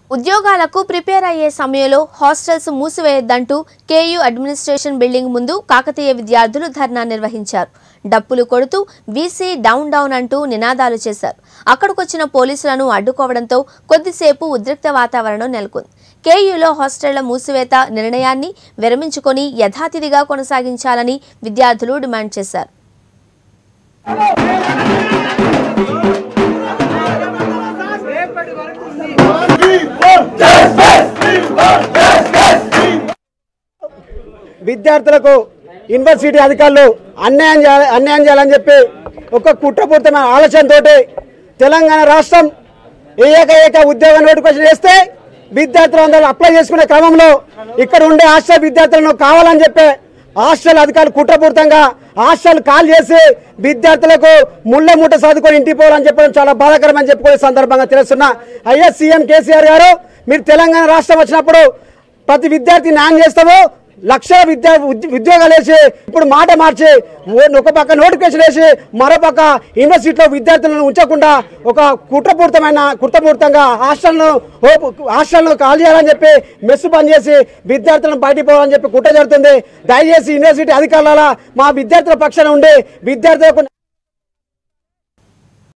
ఉద్యోగాలకు ప్రిపేర్ అయ్యే సమయంలో హాస్టల్స్ మూసివేయొద్దంటూ కేయూ అడ్మినిస్ట్రేషన్ బిల్డింగ్ ముందు కాకతీయ విద్యార్థులు ధర్నా నిర్వహించారు డప్పులు కొడుతూ వీసీ డౌన్ డౌన్ అంటూ నినాదాలు చేశారు అక్కడికొచ్చిన పోలీసులను అడ్డుకోవడంతో కొద్దిసేపు ఉద్రిక్త వాతావరణం నెలకొంది కేయూలో హాస్టళ్ల మూసివేత నిర్ణయాన్ని విరమించుకొని యథాతిథిగా కొనసాగించాలని విద్యార్థులు డిమాండ్ చేశారు విద్యార్థులకు యూనివర్సిటీ అధికారులు అన్యాయం చేయాలి అన్యాయం చేయాలని చెప్పి ఒక కుట్రపూర్తమైన ఆలోచనతోటి తెలంగాణ రాష్ట్రం ఏక ఏక ఉద్యోగ నోటిఫికేషన్ చేస్తే విద్యార్థులు అందరూ అప్లై చేసుకునే క్రమంలో ఇక్కడ ఉండే హాస్టల్ విద్యార్థులను కావాలని చెప్పి హాస్టల్ అధికారులు కుట్రపూరితంగా హాస్టల్ కాల్ చేసి విద్యార్థులకు ముళ్ళ మూట సాదుకొని ఇంటికి పోవాలని చెప్పడం చాలా బాధాకరం అని చెప్పుకునే సందర్భంగా తెలుస్తున్నా అయ్యా సీఎం కేసీఆర్ గారు మీరు తెలంగాణ రాష్ట్రం వచ్చినప్పుడు ప్రతి విద్యార్థి న్యాయం చేస్తాము లక్షల విద్యా ఉద్య- ఉద్యోగాలు వేసి ఇప్పుడు మాట మార్చి ఓ- ఒక పక్క నోటిఫికేషన్ వేసి మరో పక్క యూనివర్సిటీలో విద్యార్థులను ఉంచకుండా ఒక కుట్రపూరితమైన కుట్రపూరితంగా హాస్టల్ను హోప్- హాస్టల్ను కాల్ చేయాలని చెప్పి మెస్సు బంద్ చేసి విద్యార్థులను బయటికి పోవాలని చెప్పి కుట్ర జరుగుతుంది దయచేసి యూనివర్సిటీ అధికారుల మా విద్యార్థుల పక్షాన ఉండి విద్యార్థులకు